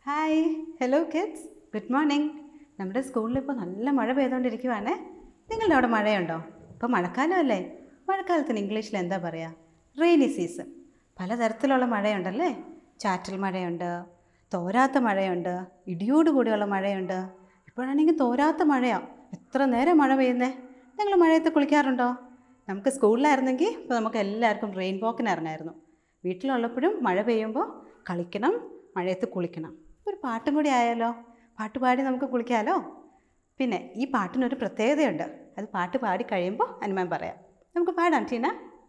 hi hello kids good morning നമ്മുടെ സ്കൂളിൽ ഇപ്പോൾ നല്ല മഴ പെയ്തുകൊണ്ടിരിക്കുവാണേ നിങ്ങളുടെ അവിടെ മഴയുണ്ടോ ഇപ്പോൾ മഴക്കാലമല്ലേ മഴക്കാലത്തിന് ഇംഗ്ലീഷിൽ എന്താ പറയുക റെയിനി സീസൺ പലതരത്തിലുള്ള മഴയുണ്ടല്ലേ ചാറ്റൽ മഴയുണ്ട് തോരാത്ത മഴയുണ്ട് ഇടിയോട് കൂടിയുള്ള മഴയുണ്ട് ഇപ്പോഴാണെങ്കിൽ തോരാത്ത മഴയാണ് എത്ര നേരം മഴ പെയ്യുന്നേ നിങ്ങൾ മഴയത്ത് കുളിക്കാറുണ്ടോ നമുക്ക് സ്കൂളിലായിരുന്നെങ്കിൽ ഇപ്പോൾ നമുക്ക് എല്ലാവർക്കും റെയിൻ വാക്കിന് ഇറങ്ങായിരുന്നു വീട്ടിലുള്ളപ്പോഴും മഴ പെയ്യുമ്പോൾ കളിക്കണം മഴയത്ത് കുളിക്കണം ഒരു പാട്ടും കൂടി ആയാലോ പാട്ട് പാടി നമുക്ക് കുളിക്കാമല്ലോ പിന്നെ ഈ പാട്ടിനൊരു പ്രത്യേകതയുണ്ട് അത് പാട്ട് പാടി കഴിയുമ്പോൾ അനുമാൻ പറയാം നമുക്ക് പാടാം ടീന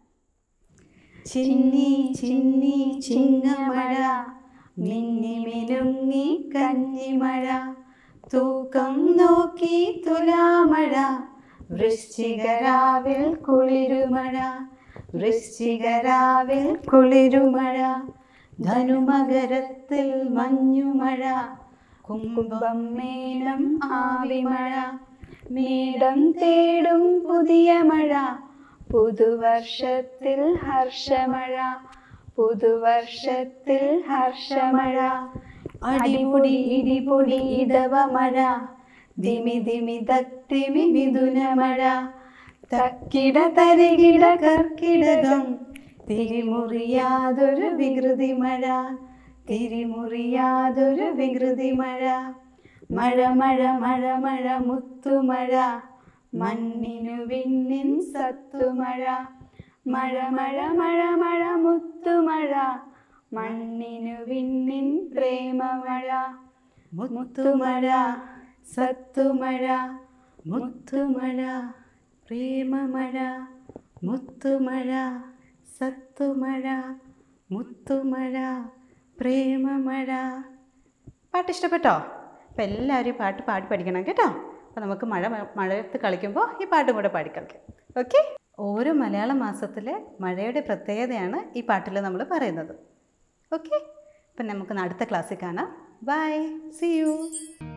ചിന്നി ചിന്നി ചിങ്ങമഴ മിന്നി മിനുങ്ങി കന്നിമഴ തൂക്കം നോക്കി തുലാമഴ വൃശ്ചികരാവിൽ കുളിരുമഴ വൃശ്ചികരാവിൽ കുളിരുമഴ ധനുമകരത്തിൽ മഞ്ഞുമഴ കുംഭം മേലം ആവിമഴ മേടം തേടും പുതിയ മഴ പുതുവർഷത്തിൽ ഹർഷമഴ പുതുവർഷത്തിൽ ഹർഷമഴ അടിപൊടി ഇടിപൊടി ഇടവമഴ ദിമി ദിമി തക്തിമി മിഥുനമഴ തക്കിട തരികിട കർക്കിടകം തിരിമുറിയാതൊരു വികൃതി മഴ തിരിമുറിയാതൊരു വികൃതി മഴ മഴ മഴ മഴ മഴ മുത്തുമഴ മണ്ണിനു വിണ്ണിൻ സത്തുമഴ മഴ മഴ മഴ മഴ മുത്തുമഴ മണ്ണിനു വിണ്ണിൻ പ്രേമമഴ മുത്തുമഴ സത്തുമഴ മുത്തുമഴ പ്രേമമഴ മുത്തുമഴ സത്തുമഴ മുത്തുമഴ പ്രേമമഴ പാട്ട് ഇഷ്ടപ്പെട്ടോ അപ്പോൾ എല്ലാവരും ഈ പാട്ട് പാടി പഠിക്കണം കേട്ടോ അപ്പോൾ നമുക്ക് മഴ മഴയത്ത് കളിക്കുമ്പോൾ ഈ പാട്ടും കൂടെ പാടി കളിക്കാം ഓക്കെ ഓരോ മലയാള മാസത്തിലെ മഴയുടെ പ്രത്യേകതയാണ് ഈ പാട്ടിൽ നമ്മൾ പറയുന്നത് ഓക്കെ അപ്പം നമുക്ക് അടുത്ത ക്ലാസ്സിൽ കാണാം ബൈ സി യു